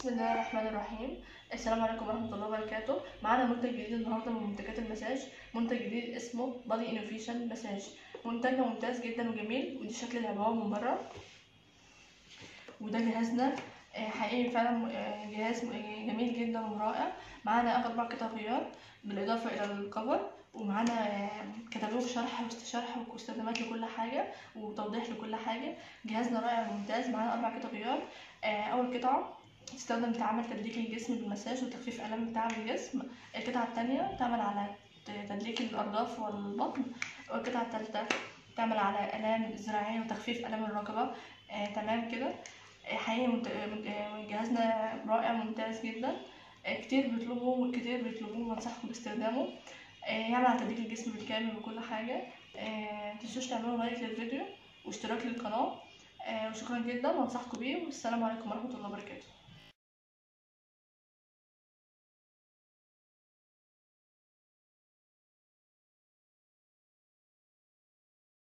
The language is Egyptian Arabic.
بسم الله الرحمن الرحيم السلام عليكم ورحمة الله وبركاته معانا منتج جديد النهاردة من منتجات المساج منتج جديد اسمه بادي انوفيشن مساج منتج ممتاز جدا وجميل ودي شكل العبوة من بره وده جهازنا آه، حقيقي فعلا آه، جهاز آه، جميل جدا ورائع معانا أربع قطع غيار بالإضافة إلى الكفر ومعانا آه، كتالوج شرح شرح واستخدامات لكل حاجة وتوضيح لكل حاجة جهازنا رائع وممتاز معانا أربع قطع غيار آه، أول قطعة تستخدم تعمل تدليك الجسم بالمساج وتخفيف آلام تعب الجسم القطعة التانية تعمل على تدليك الأرداف والبطن والقطعة التالتة تعمل على آلام الذراعين وتخفيف آلام الركبة آه، تمام كده آه، حقيقي منت- من- آه، جهازنا رائع ممتاز جدا آه، كتير بيطلبوه وكتير بيطلبوه وانصحكم باستخدامه آه، يعمل على تدليك الجسم بالكامل وكل حاجة آه، متنسوش تعملوا لايك للفيديو واشتراك للقناة آه، وشكرا جدا وانصحكم بيه والسلام عليكم ورحمة الله وبركاته